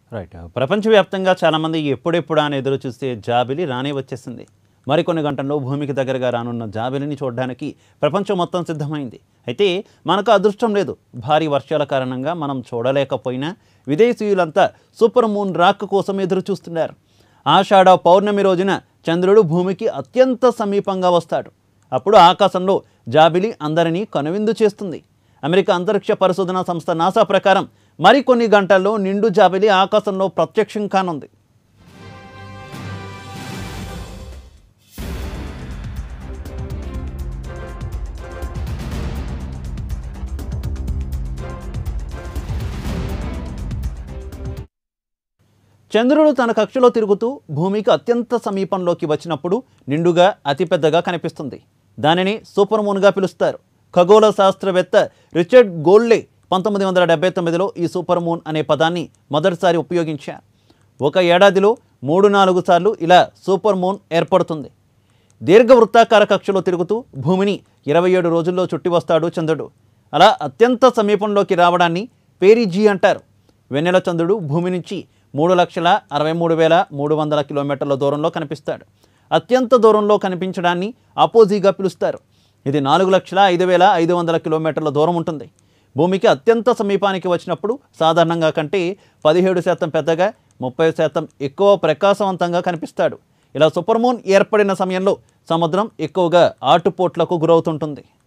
right ప్రపంచవ్యాప్తంగా చాలామంది ఎప్పుడెప్పుడా అని ఎదురు చూస్తే జాబిలి రానే వచ్చేసింది మరికొన్ని గంటల్లో భూమికి దగ్గరగా రానున్న జాబిలిని చూడడానికి ప్రపంచం మొత్తం సిద్ధమైంది అయితే మనకు అదృష్టం లేదు భారీ వర్షాల కారణంగా మనం చూడలేకపోయినా విదేశీయులంతా సూపర్ మూన్ రాక్ కోసం ఎదురు చూస్తున్నారు ఆషాఢ పౌర్ణమి రోజున చంద్రుడు భూమికి అత్యంత సమీపంగా వస్తాడు అప్పుడు ఆకాశంలో జాబిలి అందరినీ కనువిందు చేస్తుంది అమెరికా అంతరిక్ష పరిశోధన సంస్థ నాసా ప్రకారం మరికొన్ని గంటల్లో నిండు జాబిలి ఆకాశంలో ప్రత్యక్షం కానుంది చంద్రుడు తన కక్షలో తిరుగుతూ భూమికి అత్యంత సమీపంలోకి వచ్చినప్పుడు నిండుగా అతిపెద్దగా కనిపిస్తుంది దానిని సూపర్ మూన్గా పిలుస్తారు ఖగోళ శాస్త్రవేత్త రిచర్డ్ గోల్డే పంతొమ్మిది వందల డెబ్బై తొమ్మిదిలో ఈ సూపర్ మూన్ అనే పదాన్ని మొదటిసారి ఉపయోగించారు ఒక ఏడాదిలో మూడు నాలుగు సార్లు ఇలా సూపర్ మూన్ ఏర్పడుతుంది దీర్ఘవృత్తాకార కక్షలో తిరుగుతూ భూమిని ఇరవై ఏడు రోజుల్లో చుట్టి వస్తాడు చంద్రుడు అలా అత్యంత సమీపంలోకి రావడాన్ని పేరిజీ అంటారు వెన్నెల చంద్రుడు భూమి నుంచి మూడు లక్షల అరవై మూడు వేల మూడు వందల కిలోమీటర్ల దూరంలో కనిపిస్తాడు అత్యంత దూరంలో కనిపించడాన్ని అపోజీగా పిలుస్తారు ఇది నాలుగు లక్షల ఐదు వేల ఐదు వందల కిలోమీటర్ల దూరం ఉంటుంది భూమికి అత్యంత సమీపానికి వచ్చినప్పుడు సాధారణంగా కంటే పదిహేడు శాతం పెద్దగా ముప్పై శాతం ఎక్కువ ప్రకాశవంతంగా కనిపిస్తాడు ఇలా సూపర్ మూన్ ఏర్పడిన సమయంలో సముద్రం ఎక్కువగా ఆటుపోట్లకు గురవుతుంటుంది